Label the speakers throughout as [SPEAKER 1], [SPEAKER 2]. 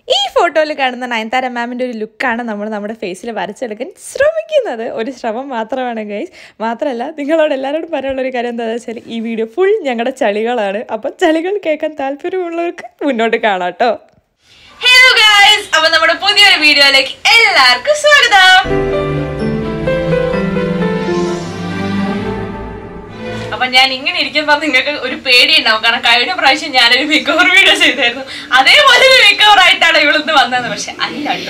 [SPEAKER 1] ഈ ഫോട്ടോയിൽ കാണുന്ന നയൻതാര മാമിൻ്റെ ഒരു ലുക്കാണ് നമ്മൾ നമ്മുടെ ഫേസിൽ വരച്ചെടുക്കാൻ ശ്രമിക്കുന്നത് ഒരു ശ്രമം മാത്രമാണ് ഗൈസ് മാത്രമല്ല നിങ്ങളോട് എല്ലാവരോടും പറയാനുള്ള ഒരു കാര്യം എന്താണെന്ന് വെച്ചാൽ ഈ വീഡിയോ ഫുൾ ഞങ്ങളുടെ ചളികളാണ് അപ്പം ചളികൾ കേൾക്കാൻ താല്പര്യമുള്ളവർക്ക് മുന്നോട്ട് കാണാം കേട്ടോ
[SPEAKER 2] ഹലോ ഗൈസ് അപ്പൊ നമ്മുടെ പുതിയൊരു വീഡിയോയിലേക്ക് എല്ലാവർക്കും സ്വാഗതം അപ്പൊ ഞാൻ ഇങ്ങനെ ഇരിക്കുമ്പോൾ നിങ്ങൾക്ക് ഒരു പേടി ഉണ്ടാവും കാരണം കഴിഞ്ഞ പ്രാവശ്യം ഞാനൊരു മിക്കവർ വീഡിയോ ചെയ്തായിരുന്നു അതേപോലെ ഒരു മിക്കവർ ആയിട്ടാണ് ഇവിടുന്ന് വന്നത് പക്ഷെ അല്ല കേട്ടോ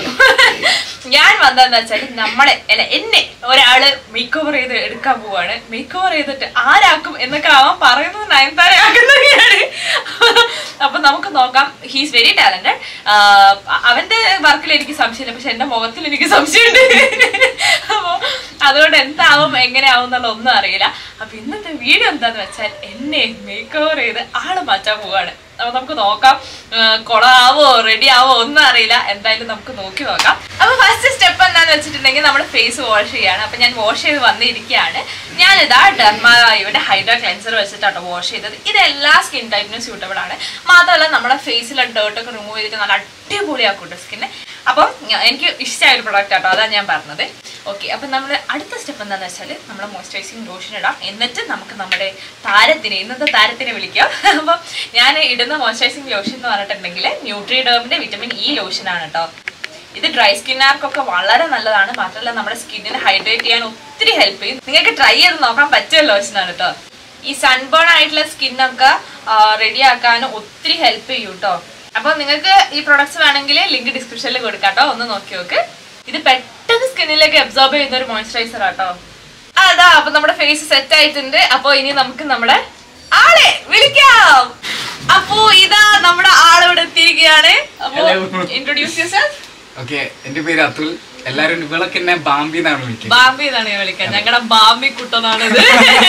[SPEAKER 2] ഞാൻ വന്നതെന്ന് വെച്ചാൽ നമ്മളെ അല്ല എന്നെ ഒരാള് മേക്ക് ഓവർ ചെയ്ത് എടുക്കാൻ പോവാണ് മേക്ക് ഓവർ ചെയ്തിട്ട് ആരാക്കും എന്നൊക്കെ അവൻ പറയുന്നത് നയൻതാരയാക്കുന്നതാണ് അപ്പൊ നമുക്ക് നോക്കാം ഹീസ് വെരി ടാലന്റഡ് അവന്റെ വർക്കിൽ എനിക്ക് സംശയമില്ല പക്ഷെ എന്റെ മുഖത്തിൽ എനിക്ക് സംശയമുണ്ട് അപ്പൊ അതുകൊണ്ട് എന്താവും എങ്ങനെയാവും എന്നുള്ള ഒന്നും അറിയില്ല അപ്പൊ ഇന്നത്തെ വീഡിയോ എന്താന്ന് വെച്ചാൽ എന്നെ മേക്ക് ഓവർ ചെയ്ത് ആള് മാറ്റാൻ പോവാണ് അപ്പൊ നമുക്ക് നോക്കാം കൊളാവോ റെഡി ആവോ ഒന്നും അറിയില്ല എന്തായാലും നമുക്ക് നോക്കി നോക്കാം അപ്പൊ ഫസ്റ്റ് സ്റ്റെപ്പ് എന്താന്ന് വെച്ചിട്ടുണ്ടെങ്കിൽ നമ്മൾ ഫേസ് വാഷ് ചെയ്യാണ് അപ്പൊ ഞാൻ വാഷ് ചെയ്ത് വന്നിരിക്കുകയാണ് ഞാനിതാ ഡെർമായുടെ ഹൈഡ്രാ ക്ലെൻസർ വെച്ചിട്ടാണ് വാഷ് ചെയ്തത് ഇത് എല്ലാ സ്കിൻ ടൈപ്പിനും സ്യൂട്ടബിൾ ആണ് മാത്രമല്ല നമ്മുടെ ഫേസിലെ ഡേർട്ടൊക്കെ റിമൂവ് ചെയ്തിട്ട് നല്ല അടിപൊളിയാക്കും സ്കിന്നെ അപ്പം ഞ- എനിക്ക് ഇഷ്ടമായ ഒരു പ്രൊഡക്റ്റ് ആട്ടോ അതാണ് ഞാൻ പറഞ്ഞത് ഓക്കെ അപ്പം നമ്മൾ അടുത്ത സ്റ്റെപ്പ് എന്താണെന്ന് വെച്ചാൽ നമ്മൾ മോയ്സ്ചറൈസിങ് ലോഷൻ ഇടാം എന്നിട്ട് നമുക്ക് നമ്മുടെ താരത്തിനെ ഇന്നത്തെ താരത്തിനെ വിളിക്കാം അപ്പം ഞാൻ ഇടുന്ന മോയ്സ്ചറൈസിങ് ലോഷൻ എന്ന് പറഞ്ഞിട്ടുണ്ടെങ്കിൽ ന്യൂട്രിഡേമിന്റെ വിറ്റമിൻ ഇ ലോഷനാണ് കേട്ടോ ഇത് ഡ്രൈ സ്കിന്നുകാർക്കൊക്കെ വളരെ നല്ലതാണ് മാത്രമല്ല നമ്മുടെ സ്കിന്നിനെ ഹൈഡ്രേറ്റ് ചെയ്യാൻ ഒത്തിരി ഹെൽപ്പ് ചെയ്യും നിങ്ങൾക്ക് ട്രൈ ചെയ്ത് നോക്കാൻ പറ്റിയ ലോഷനാണ് കേട്ടോ ഈ സൺബേൺ ആയിട്ടുള്ള സ്കിന്നൊക്കെ റെഡി ആക്കാൻ ഒത്തിരി ഹെൽപ്പ് ചെയ്യും കേട്ടോ അപ്പോൾ നിങ്ങൾക്ക് ഈ പ്രൊഡക്ട്സ് വേണമെങ്കിൽ ലിങ്ക് ഡിസ്ക്രിപ്ഷനിൽ കൊടുക്കാം കേട്ടോ ഒന്ന് നോക്കി നോക്ക് ഇത് പെട്ടെന്ന് സ്കിന്നിലേക്ക് അബ്സോർബ് ചെയ്യുന്ന ഒരു മോയ്സ്ചറൈസർ ആട്ടോ അതാ അപ്പൊ നമ്മുടെ ഫേസ് സെറ്റ് ആയിട്ടുണ്ട് അപ്പൊ ഇനി നമുക്ക് നമ്മുടെ ആളെ വിളിക്കാം അപ്പോ ഇതാ നമ്മുടെ ആളിവിടെ എത്തിയിരിക്കുകയാണ് അപ്പോ
[SPEAKER 3] Hello.
[SPEAKER 2] ഇൻട്രൊഡ്യൂസ് യുവർ
[SPEAKER 3] ഓക്കെ എന്റെ പേര് അതുൽ എല്ലാരും ഇവളൊക്കെ എന്നെ ബാംബി എന്നാണ് വിളിക്കുന്നത്
[SPEAKER 2] ബാംബി എന്നാണ് ഞാൻ വിളിക്കാൻ ഞങ്ങളുടെ ബാംബി കുട്ടനാണിത്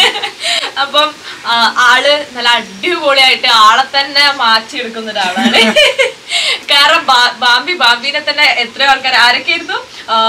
[SPEAKER 2] അപ്പം ആ, ആള് നല്ല അടിപൊളിയായിട്ട് ആളെ തന്നെ മാറ്റിയെടുക്കുന്ന ഒരാളാണ് കാരണം ബാ- ബാംബി ബാംബിനെ തന്നെ എത്രയോ ആൾക്കാർ ആരൊക്കെയായിരുന്നു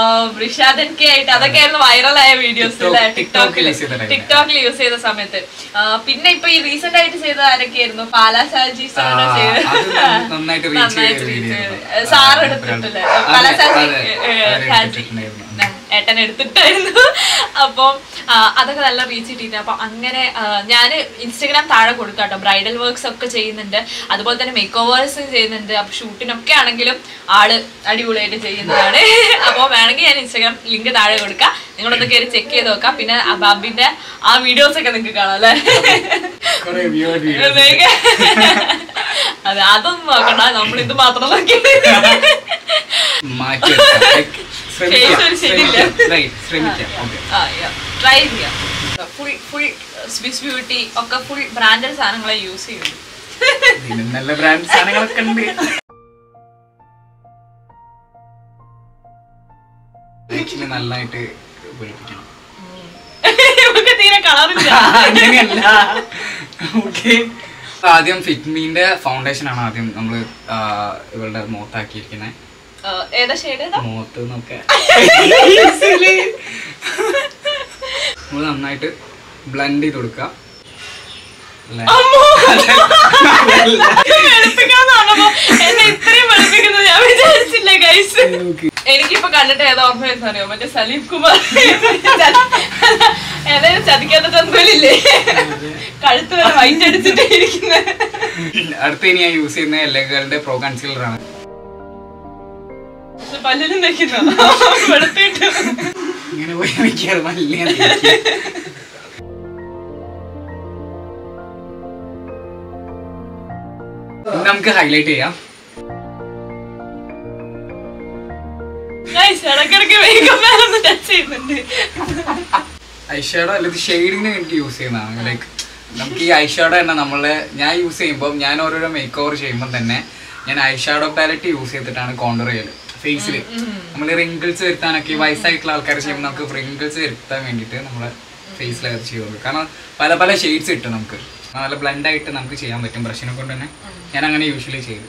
[SPEAKER 2] ഋഷാദൻ കെ ആയിട്ട് അതൊക്കെയായിരുന്നു വൈറലായ വീഡിയോസ്
[SPEAKER 3] TikTok-
[SPEAKER 2] ടിക്ടോക്കിൽ
[SPEAKER 3] use ചെയ്ത time.
[SPEAKER 2] ടിക്ടോക്കിൽ യൂസ് ചെയ്ത സമയത്ത് ആ, പിന്നെ ഇപ്പൊ ഈ റീസെന്റ് ആയിട്ട് ചെയ്ത ആരൊക്കെയായിരുന്നു പാലാ ഷാജി സാറാണ്
[SPEAKER 3] ആ,
[SPEAKER 2] ചെയ്തത്
[SPEAKER 3] അത് നന്ന- നന്നായിട്ട് reach
[SPEAKER 2] നന്നായിട്ട്
[SPEAKER 3] ചെയ്ത
[SPEAKER 2] reach
[SPEAKER 3] video
[SPEAKER 2] ചെയ്ത്.
[SPEAKER 3] ആയിരുന്നു.
[SPEAKER 2] സാർ
[SPEAKER 3] ആ,
[SPEAKER 2] എടുത്തിട്ടില്ലേ
[SPEAKER 3] അതെ,
[SPEAKER 2] പാലാ ഷാജി
[SPEAKER 3] അതെ,
[SPEAKER 2] ഏ, ഏ,
[SPEAKER 3] അവരെ
[SPEAKER 2] ഷാജി
[SPEAKER 3] എടുത്തിട്ടുണ്ടായിരുന്നു.
[SPEAKER 2] ഉം, ഏട്ടൻ എടുത്തിട്ടായിരുന്നു അപ്പം ആ, അതൊക്കെ നല്ല റീച്ച് കിട്ടിയിട്ട് അപ്പൊ അങ്ങനെ ഞാൻ ഇൻസ്റ്റഗ്രാം താഴെ കൊടുക്കാം കേട്ടോ ബ്രൈഡൽ വർക്ക്സ് ഒക്കെ ചെയ്യുന്നുണ്ട് അതുപോലെ തന്നെ മേക്ക് ഓവേഴ്സ് ചെയ്യുന്നുണ്ട് അപ്പൊ ഷൂട്ടിനൊക്കെ ആണെങ്കിലും ആള് അടിപൊളിയായിട്ട് ചെയ്യുന്നതാണ് അപ്പോൾ വേണമെങ്കിൽ ഞാൻ ഇൻസ്റ്റഗ്രാം ലിങ്ക് താഴെ കൊടുക്കാം നിങ്ങളൊന്ന് കയറി ചെക്ക് ചെയ്ത് നോക്കാം പിന്നെ ആ ബാബിന്റെ ആ വീഡിയോസ് ഒക്കെ നിങ്ങൾക്ക് കാണാം അല്ലേ
[SPEAKER 3] കുറെ weird videos.
[SPEAKER 2] വേഗം. അതെ അതൊന്നും നോക്കണ്ട നമ്മൾ ഇത് മാത്രം നോക്കിയത്
[SPEAKER 3] മാറ്റി വെക്കാം. Like, ശ്രമിക്കാം,
[SPEAKER 2] Face ഒരു ശരിയില്ല.
[SPEAKER 3] ശ്രമിക്കാം. Right, ശ്രമിക്കാം Okay.
[SPEAKER 2] ട്രൈ ചെയ്യാം ഫുൾ ഫുൾ സ്വിസ് ബ്യൂട്ടി ഒക്കെ ഫുൾ ബ്രാൻഡഡ് സാധനങ്ങളെ യൂസ് ചെയ്യുന്നു
[SPEAKER 3] ഇതിന് നല്ല ബ്രാൻഡ് സാധനങ്ങളൊക്കെ ഉണ്ട് ആക്ച്വലി നന്നായിട്ട് വെളുപ്പിക്കണം
[SPEAKER 2] ഇവർക്ക് തീരെ കളറില്ല
[SPEAKER 3] അങ്ങനെയല്ല ഓക്കെ ആദ്യം ഫിറ്റ്മീന്റെ ഫൗണ്ടേഷൻ ആണ് ആദ്യം നമ്മൾ ഇവളുടെ മുഖത്താക്കിയിരിക്കുന്നത്
[SPEAKER 2] ഏതാ ഷെയ്ഡ് ഏതാ
[SPEAKER 3] മുഖത്ത് നിന്നൊക്കെ നമ്മൾ നന്നായിട്ട് ബ്ലെൻഡ് ചെയ്ത് കൊടുക്കുക അല്ലേ?
[SPEAKER 2] വെളുപ്പിക്കാന്ന് പറഞ്ഞപ്പോ എന്നെ ഇത്രയും വെളുപ്പിക്കുന്നത് ഞാൻ വിചാരിച്ചില്ല ഗൈസ് എനിക്കിപ്പോ കണ്ടിട്ട് ഏതാ ഓർമ്മ വരുന്ന അറിയോ മറ്റേ സലീം കുമാർ ഏതായാലും ചതിക്കാത്ത ചന്തലില്ലേ കഴുത്ത് വരെ വൈറ്റ് അടിച്ചിട്ട് ഇരിക്കുന്നത്
[SPEAKER 3] അടുത്ത ഇനി ഞാൻ യൂസ് ചെയ്യുന്ന എല്ലകളുടെ പ്രോ കൺസീലർ ആണ്
[SPEAKER 2] പല്ലിലും വെക്കുന്ന വെളുത്തിട്ട്
[SPEAKER 3] ഇങ്ങനെ പോയി മിക്കാറ് നല്ല നമുക്ക് ഹൈലൈറ്റ് ചെയ്യാം
[SPEAKER 2] ഗൈസ് ഇടയ്ക്കിടയ്ക്ക് മേക്കപ്പ് മേലൊന്ന് ടച്ച് ചെയ്യുന്നുണ്ട്
[SPEAKER 3] ഐഷാഡോ അല്ലെങ്കിൽ ഷെയ്ഡിന് വേണ്ടി യൂസ് ചെയ്യുന്നതാണ് ലൈക്ക് നമുക്ക് ഈ ഐഷാഡോ തന്നെ നമ്മളെ ഞാൻ യൂസ് ചെയ്യുമ്പോൾ ഞാൻ ഓരോരോ മേക്ക് ഓവർ ചെയ്യുമ്പോൾ തന്നെ ഞാൻ ഐഷാഡോ പാലറ്റ് യൂസ് ചെയ്തിട്ടാണ് കോണ്ടർ ചെയ്യല് ഫേസിൽ നമ്മൾ റിങ്കിൾസ് വരുത്താനൊക്കെ ഈ വയസ്സായിട്ടുള്ള ആൾക്കാർ ചെയ്യുമ്പോൾ നമുക്ക് റിങ്കിൾസ് വരുത്താൻ വേണ്ടിയിട്ട് നമ്മളെ ഫേസിൽ അത് ചെയ്യുള്ളൂ കാരണം പല പല ഷെയ്ഡ്സ് കിട്ടും നമുക്ക് നല്ല ബ്ലെൻഡ് ആയിട്ട് നമുക്ക് ചെയ്യാൻ പറ്റും ബ്രഷിനെ കൊണ്ട് തന്നെ ഞാൻ അങ്ങനെ യൂഷ്വലി ചെയ്തു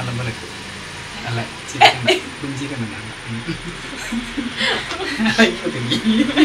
[SPEAKER 3] അതമ്പലക്ക് അല്ല ചിരിക്കണ്ട പുഞ്ചിരിക്കുന്നുണ്ട് ഇപ്പൊ തിരികെ.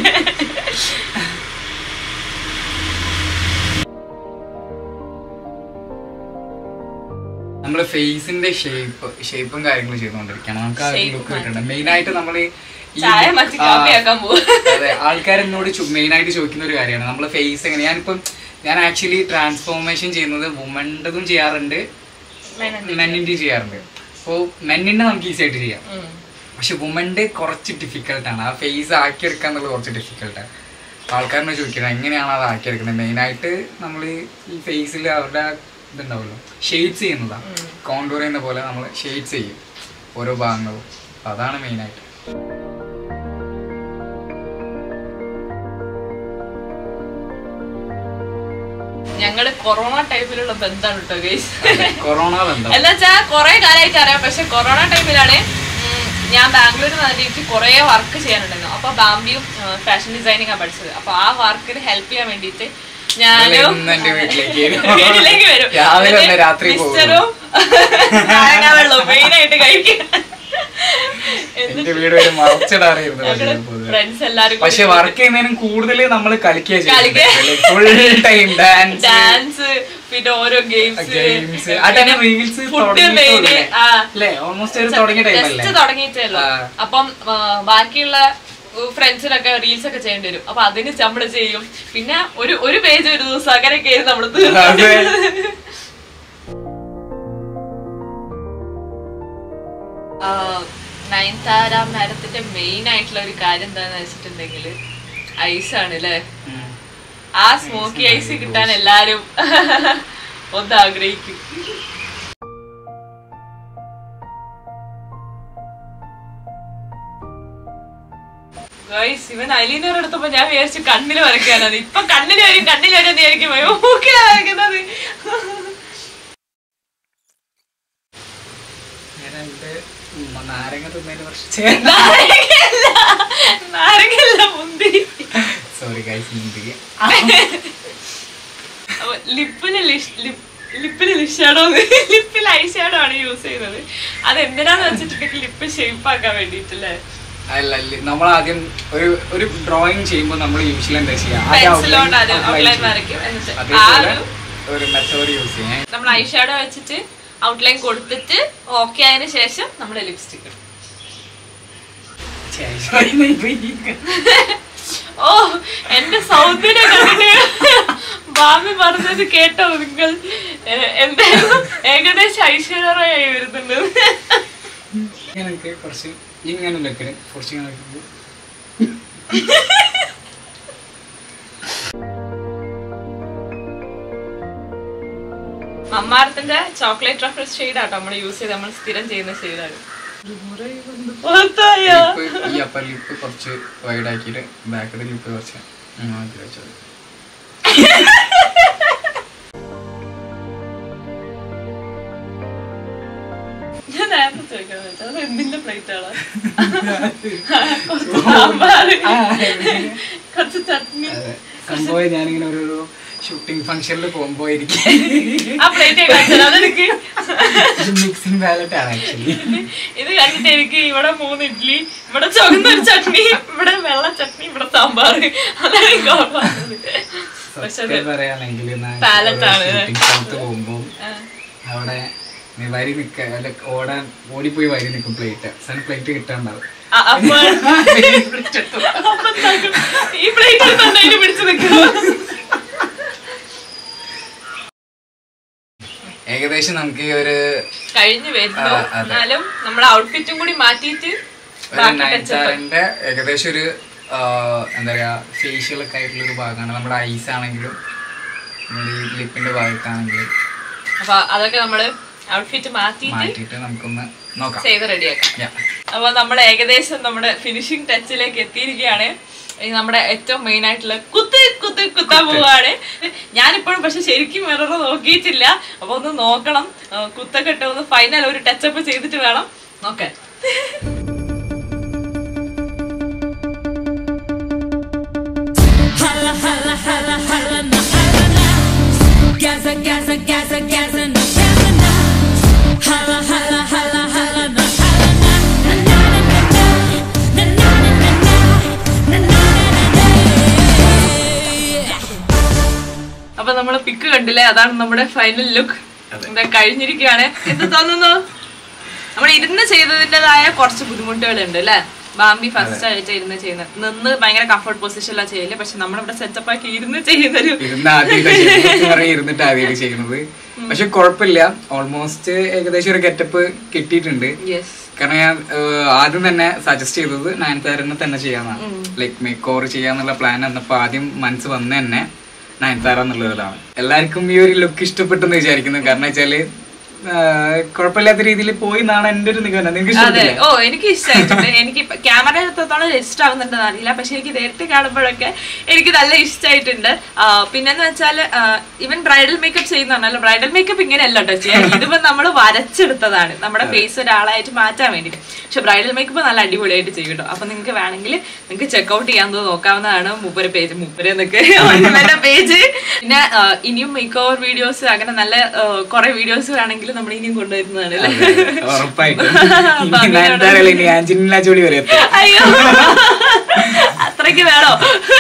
[SPEAKER 3] നമ്മള് ഫേസിന്റെ ഷേപ്പ് ഷേപ്പും കാര്യങ്ങളും ചെയ്തുകൊണ്ടിരിക്കുകയാണ് നമുക്ക് ആ
[SPEAKER 2] Shape
[SPEAKER 3] ലുക്ക് കിട്ടണം മെയിൻ ആയിട്ട് നമ്മൾ
[SPEAKER 2] ചായ മാറ്റി കാപ്പി ആക്കാൻ പോകും
[SPEAKER 3] അതെ ആൾക്കാർ എന്നോട് മെയിൻ ആയിട്ട് ചോദിക്കുന്ന ഒരു കാര്യമാണ് നമ്മളെ ഫേസ് എങ്ങനെ ഞാനിപ്പം ഞാൻ ആക്ച്വലി ട്രാൻസ്ഫോർമേഷൻ ചെയ്യുന്നത് വുമൻ്റെതും ചെയ്യാറുണ്ട് മെന്നിൻ്റെ ചെയ്യാറുണ്ട് അപ്പോൾ മെന്നിൻ്റെ നമുക്ക് ഈസി ആയിട്ട് ചെയ്യാം പക്ഷെ വുമൻ്റെ കുറച്ച് ഡിഫിക്കൽട്ടാണ് ആ ഫേസ് ആക്കിയെടുക്കുക എന്നുള്ളത് കുറച്ച് ഡിഫിക്കൽട്ടാണ് ആൾക്കാരിനെ ചോദിക്കണം എങ്ങനെയാണ് അത് ആക്കിയെടുക്കുന്നത് മെയിനായിട്ട് നമ്മൾ ഈ ഫേസിൽ അവരുടെ ആ ഇതുണ്ടാവുമല്ലോ ഷെയ്ഡ്സ് ചെയ്യുന്നതാണ് കോണ്ടൂർ ചെയ്യുന്ന പോലെ നമ്മൾ ഷെയ്ഡ്സ് ചെയ്യും ഓരോ ഭാഗങ്ങളും അപ്പൊ അതാണ് മെയിനായിട്ട്
[SPEAKER 2] ഞങ്ങള് കൊറോണ ടൈപ്പിലുള്ള ബന്ധമാണ് കേട്ടോ ഗൈസ്
[SPEAKER 3] കൊറോണ ബന്ധം
[SPEAKER 2] എന്താ വെച്ചാ കൊറേ കാലമായിട്ട് അറിയാം പക്ഷെ കൊറോണ ടൈമിലാണ് ഉം, ഞാൻ ബാംഗ്ലൂരിൽ വന്നിട്ട് കുറേ വർക്ക് ചെയ്യാനുണ്ടായിരുന്നു അപ്പൊ ബാംബിയും ഫാഷൻ ഡിസൈനിങ് ആണ് പഠിച്ചത് അപ്പൊ ആ വർക്കിന് ഹെൽപ്പ് ചെയ്യാൻ വേണ്ടിയിട്ട് ഞാനും
[SPEAKER 3] ഇന്ന് എന്റെ വീട്ടിലേക്ക് വരും.
[SPEAKER 2] വീട്ടിലേക്ക് വരും
[SPEAKER 3] രാവിലെ വന്ന് രാത്രി പോകും.
[SPEAKER 2] മിസ്റ്ററും നാരങ്ങ വെള്ളവും മെയിൻ ആയിട്ട് കഴിക്കും
[SPEAKER 3] എന്റെ വീട് ഒരു മറച്ചിടാറായിരുന്നു
[SPEAKER 2] ഞങ്ങള് ഫ്രണ്ട്സ് എല്ലാരും കൂടി
[SPEAKER 3] പക്ഷെ വർക്ക് ചെയ്യുന്നതിനും കൂടുതൽ നമ്മൾ കളിക്കുക
[SPEAKER 2] കളിക്കുക.
[SPEAKER 3] ഫുൾ ടൈം ഡാൻസ്
[SPEAKER 2] ഡാൻസ് പിന്നെ ഓരോ ഗെയിംസ്
[SPEAKER 3] ഗെയിംസ് ആ ടൈം റീൽസ്
[SPEAKER 2] ഫുഡ്
[SPEAKER 3] അല്ലേ ഓൾമോസ്റ്റ് ഒരു തുടങ്ങിയ ടൈം അല്ലേ
[SPEAKER 2] ജസ്റ്റ് തുടങ്ങിയിട്ടല്ലോ
[SPEAKER 3] ആ.
[SPEAKER 2] അപ്പം ആ, ബാക്കിയുള്ള ഫ്രണ്ട്സിനൊക്കെ റീൽസ് ഒക്കെ ചെയ്യേണ്ടി വരും അപ്പൊ അതിന് നമ്മള് ചെയ്യും പിന്നെ ഒരു ഒരു പേജ് ഒരു ദിവസം അങ്ങനെയൊക്കെ ആയിരുന്നു നമ്മള്
[SPEAKER 3] അതെ.
[SPEAKER 2] തീർത്തത്. ആ, നയൻതാര മാഡത്തിന്റെ മെയിൻ ആയിട്ടുള്ള ഒരു കാര്യം എന്താന്ന് വെച്ചിട്ടുണ്ടെങ്കിൽ ഐസ് ആണ് അല്ലേ ആ സ്മോക്കി ഐസ് കിട്ടാൻ എല്ലാരും ഒന്ന് ആഗ്രഹിക്കും ഗൈസ് ഇവൻ ഐലീനർ എടുത്തപ്പോ ഞാൻ വിചാരിച്ചു കണ്ണിൽ വരയ്ക്കാനാണ് ഇപ്പൊ കണ്ണിൽ വരും കണ്ണിൽ വരും എന്ന് വിചാരിക്കും മൂക്കിലാ വരയ്ക്കുന്നത്
[SPEAKER 3] നാരങ്ങ തിന്നതിന് കുറച്ച്
[SPEAKER 2] നാരങ്ങല്ല നാരങ്ങല്ല മുന്തിരി
[SPEAKER 3] സോറി ഗൈസ് മുന്തിരി
[SPEAKER 2] അപ്പൊ ലിപ്പിന് ലിഷ്- ലിപ്- ലിപ്പിന് ലിഷാഡോ ലിപ്പിൽ ഐഷാഡോ ആണ് യൂസ് ചെയ്യുന്നത് അത് എന്തിനാന്ന് വെച്ചിട്ടുണ്ടെങ്കിൽ ലിപ്പ് ഷേപ്പ് ആക്കാൻ വേണ്ടിട്ടല്ലേ
[SPEAKER 3] അല്ല നമ്മൾ ആദ്യം ഒരു ഒരു ഡ്രോയിങ് ചെയ്യുമ്പോൾ നമ്മൾ യൂഷ്വലി എന്താ ചെയ്യാ
[SPEAKER 2] പെൻസിലോണ്ട് അത് ഔട്ട്ലൈൻ വരയ്ക്കും എന്നിട്ട് ആ
[SPEAKER 3] അതേപോലെ
[SPEAKER 2] ഒരു
[SPEAKER 3] ഒരു മെത്തേഡ് യൂസ് ചെയ്യാം
[SPEAKER 2] നമ്മൾ ഐഷാഡോ വെച്ചിട്ട് ഔട്ട്ലൈൻ കൊടുത്തിട്ട് ഓക്കെ ആയതിനു ശേഷം നമ്മൾ ലിപ്സ്റ്റിക് ഇടും ഓ എന്റെ സൗന്ദര്യം കണ്ടിട്ട് ബാമി പറഞ്ഞത് കേട്ടോ നിങ്ങൾ ഏ- എന്തായാലും ഏകദേശം ഐശ്വര്യറായി വരുന്നുണ്ട്
[SPEAKER 3] ഇങ്ങനെയൊക്കെ കുറച്ച് ഇങ്ങനെ വെക്കലും കുറച്ച് ഇങ്ങനെ വെക്കുമ്പോൾ
[SPEAKER 2] മമ്മാർത്തിന്റെ ചോക്ലേറ്റ് റഫർ ഷെയ്ഡ് ആട്ടോ നമ്മൾ യൂസ് ചെയ്ത് നമ്മൾ സ്ഥിരം ചെയ്യുന്ന ഷെയ്ഡാണ്
[SPEAKER 3] ലിപ്പ് ഈ അപ്പർ ലിപ്പ് കുറച്ച് വൈഡ് ആക്കിയിട്ട് ബാക്കിലെ ലിപ്പ് കുറച്ച് ആക്കി വെച്ചത്
[SPEAKER 2] ഞാൻ നേരത്തെ ചോദിക്കാൻ വെച്ചാൽ അത് എന്തിന്റെ പ്ലേറ്റ് ആണ് കുറച്ച് സാമ്പാറ് കുറച്ച് ചട്നി
[SPEAKER 3] അതെ. സംഭവം ഞാനിങ്ങനെ ഒരു ഷൂട്ടിംഗ് ഫംഗ്ഷനിൽ പോകുമ്പോ ഇരിക്കും
[SPEAKER 2] ആ പ്ലേറ്റ് അതെനിക്ക്
[SPEAKER 3] മിക്സിംഗ് ബാലറ്റ് ആണ് ആക്ച്വലി
[SPEAKER 2] ഇത് കണ്ടിട്ട് എനിക്ക് ഇവിടെ മൂന്ന് ഇഡ്ഡലി ഇവിടെ ചുവന്നൊരു ചട്നി ഇവിടെ വെള്ള ചട്നി ഇവിടെ സാമ്പാർ അതാണ് എനിക്ക് ഓർമ്മ വന്നത്. പക്ഷെ അത്
[SPEAKER 3] സത്യം പറയുകയാണെങ്കിൽ
[SPEAKER 2] Palette ആണ്.
[SPEAKER 3] ഷൂട്ടിംഗ് സ്ഥലത്ത് പോകുമ്പോ
[SPEAKER 2] ആ.
[SPEAKER 3] അവിടെ നീ വരി നിക്ക അല്ല ഓടാൻ ഓടിപ്പോയി വരി നിൽക്കും പ്ലേറ്റ് സൺ പ്ലേറ്റ് കിട്ടാണ്ടാവും
[SPEAKER 2] ആ, അപ്പൊ അപ്പൊ എന്താക്കും? ഈ പ്ലേറ്റ് എടുത്തോണ്ട് അതിന് പിടിച്ചു നിൽക്കും
[SPEAKER 3] ഏകദേശം നമുക്ക് ഈ ഒരു
[SPEAKER 2] കഴിഞ്ഞു വരുന്നു
[SPEAKER 3] ആ, അതെ.
[SPEAKER 2] എന്നാലും നമ്മുടെ ഔട്ട്ഫിറ്റും കൂടി മാറ്റിയിട്ട്
[SPEAKER 3] ഒരു
[SPEAKER 2] ബാക്കി
[SPEAKER 3] നയൻ
[SPEAKER 2] ടച്ചപ്പ്
[SPEAKER 3] താരന്റെ ഏകദേശം ഒരു ആ, എന്താ പറയാ ഫേഷ്യൽ ഒക്കെ ആയിട്ടുള്ള ഒരു ഭാഗമാണ് നമ്മുടെ ഐസ് ആണെങ്കിലും നമ്മുടെ ഈ ലിപ്പിന്റെ ഭാഗത്താണെങ്കിലും
[SPEAKER 2] അപ്പൊ അതൊക്കെ നമ്മള് ഔട്ട്ഫിറ്റ് മാറ്റിയിട്ട്
[SPEAKER 3] മാറ്റിയിട്ട് നമുക്കൊന്ന് നോക്കാം
[SPEAKER 2] ചെയ്ത് റെഡിയാക്കാം
[SPEAKER 3] Yeah.
[SPEAKER 2] അപ്പൊ നമ്മൾ ഏകദേശം നമ്മുടെ ഫിനിഷിംഗ് ടച്ചിലേക്ക് എത്തിയിരിക്കുകയാണ് ഇനി നമ്മുടെ ഏറ്റവും മെയിൻ ആയിട്ടുള്ള കുത്ത് കുത്ത് കുത്താൻ പോവാണ് ഞാനിപ്പോഴും പക്ഷെ ശരിക്കും മിറർ നോക്കിയിട്ടില്ല അപ്പൊ ഒന്ന് നോക്കണം ആ, കുത്തൊക്കെ ഇട്ട് ഒന്ന് ഫൈനൽ ഒരു ടച്ചപ്പ് ചെയ്തിട്ട് വേണം നോക്കാൻ
[SPEAKER 4] Holla, holla, holla, holla, na, holla, na. Gaza, Gaza, Gaza, Gaza, na, Gaza, na. Holla, holla,
[SPEAKER 2] അപ്പൊ നമ്മള് പിക്ക് കണ്ടില്ലേ അതാണ് നമ്മുടെ ഫൈനൽ ലുക്ക് എന്താ കഴിഞ്ഞിരിക്കുകയാണ് എന്ത് തോന്നുന്നു നമ്മൾ ഇരുന്ന് ചെയ്തതിൻ്റെതായ കുറച്ച് ബുദ്ധിമുട്ടുകളുണ്ട് അല്ലേ ബാംബി ഫസ്റ്റ് ആയിട്ട് ഇരുന്ന് ചെയ്യുന്നത് നിന്ന് ഭയങ്കര കംഫർട്ട് പൊസിഷനിലാണ് ചെയ്യല് പക്ഷെ നമ്മളിവിടെ സെറ്റപ്പ് ആക്കി ഇരുന്ന് ചെയ്യുന്നൊരു
[SPEAKER 3] ഇരുന്ന് ആദ്യം ഇരുന്നിട്ട് ആദ്യം ചെയ്യുന്നത് പക്ഷെ കുഴപ്പമില്ല ഓൾമോസ്റ്റ് ഏകദേശം ഒരു ഗെറ്റപ്പ് കിട്ടിയിട്ടുണ്ട്
[SPEAKER 2] യെസ്
[SPEAKER 3] കാരണം ഞാൻ ഏഹ്, ആദ്യം തന്നെ സജസ്റ്റ് ചെയ്തത് നയൻതാരനെ തന്നെ ചെയ്യാന്നാണ് ലൈക്ക് മേക്ക് ഓവർ ചെയ്യാന്നുള്ള പ്ലാൻ വന്നപ്പോ ആദ്യം മനസ്സ് വന്ന തന്നെ നയൻതാര എന്നുള്ളതാണ് എല്ലാവർക്കും ഈ ഒരു ലുക്ക് ഇഷ്ടപ്പെട്ടെന്ന് വിചാരിക്കുന്നു കാരണം വെച്ചാല് ഏഹ്, കുഴപ്പമില്ലാത്ത രീതിയിൽ പോയി എന്നാണ് എന്റെ ഒരു നിഗമനം നിങ്ങൾക്ക്
[SPEAKER 2] അതെ
[SPEAKER 3] ഇഷ്ടപ്പെട്ടില്ല
[SPEAKER 2] ഓ എനിക്ക് ഇഷ്ടമായിട്ടുണ്ട് എനിക്ക് ക്യാമറ എടുത്തോളം ഇഷ്ടമാവുന്നുണ്ടെന്ന് അറിയില്ല പക്ഷെ എനിക്ക് നേരിട്ട് കാണുമ്പോഴൊക്കെ എനിക്ക് നല്ല ഇഷ്ടമായിട്ടുണ്ട് പിന്നെന്ന് വെച്ചാൽ ഇവൻ ബ്രൈഡൽ മേക്കപ്പ് ചെയ്യുന്ന പറഞ്ഞാൽ ബ്രൈഡൽ മേക്കപ്പ് ഇങ്ങനെയല്ല കേട്ടോ ചെയ്യാൻ ഇതിപ്പോ നമ്മൾ വരച്ചെടുത്തതാണ് നമ്മുടെ ഫേസ് ഒരാളായിട്ട് മാറ്റാൻ വേണ്ടിയിട്ട് പക്ഷെ ബ്രൈഡൽ മേക്കപ്പ് നല്ല അടിപൊളിയായിട്ട് ചെയ്യും കേട്ടോ അപ്പൊ നിങ്ങൾക്ക് വേണമെങ്കിൽ നിങ്ങൾക്ക് ചെക്കൗട്ട് ചെയ്യാൻ നോക്കാവുന്നതാണ് മൂപ്പര് പേജ് മൂപ്പര് എന്നൊക്കെ എന്റെ പേജ് പിന്നെ ആ, ഇനിയും മേക്ക് ഓവർ വീഡിയോസ് അങ്ങനെ നല്ല കുറെ വീഡിയോസ് വേണമെങ്കിൽ നമ്മൾ ഇനിയും കൊണ്ടുവരുന്നതാണ് അല്ലേ
[SPEAKER 3] ഉറപ്പായിട്ടും
[SPEAKER 2] അപ്പൊ
[SPEAKER 3] ഇനി നയൻതാരല്ല ഇനി ആഞ്ചലിന ജോളി വരെ എത്തും
[SPEAKER 2] അയ്യോ അത്രയ്ക്ക് വേണോ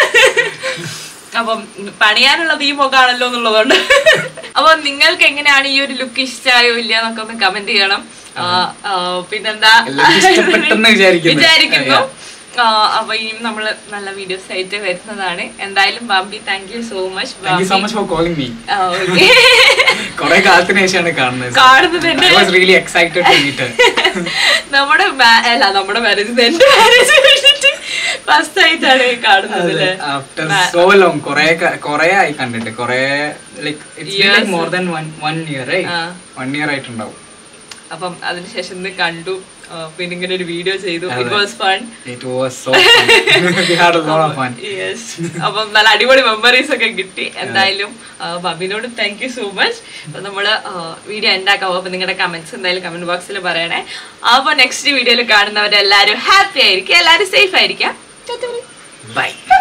[SPEAKER 2] അപ്പം പണിയാനുള്ളത് ഈ മുഖാണല്ലോ എന്നുള്ളതുകൊണ്ട് അപ്പൊ നിങ്ങൾക്ക് എങ്ങനെയാണ് ഈ ഒരു ലുക്ക് ഇഷ്ടമായോ ഇല്ല എന്നൊക്കെ ഒന്ന് കമന്റ് ചെയ്യണം ആ, ആ, പിന്നെന്താ
[SPEAKER 3] എല്ലാവർക്കും ഇഷ്ടപ്പെട്ടെന്ന് വിചാരിക്കുന്നു.
[SPEAKER 2] വിചാരിക്കുന്നു ആ, അപ്പൊ ഇനിയും നമ്മള് നല്ല വീഡിയോസ് ആയിട്ട് വരുന്നതാണ് എന്തായാലും ബാംബി thank you so much
[SPEAKER 3] thank you so much for calling me
[SPEAKER 2] okay
[SPEAKER 3] കുറെ കാലത്തിന് ശേഷമാണ് കാണുന്നത്
[SPEAKER 2] കാണുന്നത് തന്നെ
[SPEAKER 3] I was really excited to meet
[SPEAKER 2] നമ്മുടെ ma- അല്ല നമ്മുടെ മാരേജ് എന്റെ മാരേജ് കഴിഞ്ഞിട്ട് ഫസ്റ്റ് ആയിട്ടാണ് കാണുന്നത് അല്ലേ
[SPEAKER 3] ആഫ്റ്റർ സോ ലോങ് കുറെ കുറെ ആയി കണ്ടിട്ട് കുറെ like it's like more than one one year
[SPEAKER 2] ആ.
[SPEAKER 3] വൺ ഇയർ ആയിട്ടുണ്ടാവും
[SPEAKER 2] അപ്പം അതിനുശേഷം ഇന്ന് കണ്ടു ആ, പിന്നെ ഇങ്ങനെ ഒരു വീഡിയോ ചെയ്തു it was fun
[SPEAKER 3] it was so we had a lot of fun
[SPEAKER 2] yes അപ്പം നല്ല അടിപൊളി മെമ്മറീസ് ഒക്കെ കിട്ടി എന്തായാലും ആ, ബബിനോട് താങ്ക് യു സോ മച്ച് അപ്പൊ നമ്മള് വീഡിയോ ഉണ്ടാക്കാം അപ്പൊ നിങ്ങളുടെ കമന്റ്സ് എന്തായാലും കമന്റ് ബോക്സിൽ പറയണേ അപ്പൊ നെക്സ്റ്റ് വീഡിയോയിൽ കാണുന്നവരെല്ലാരും ഹാപ്പി ആയിരിക്കും എല്ലാരും സേഫ് ആയിരിക്കാം
[SPEAKER 3] ബൈ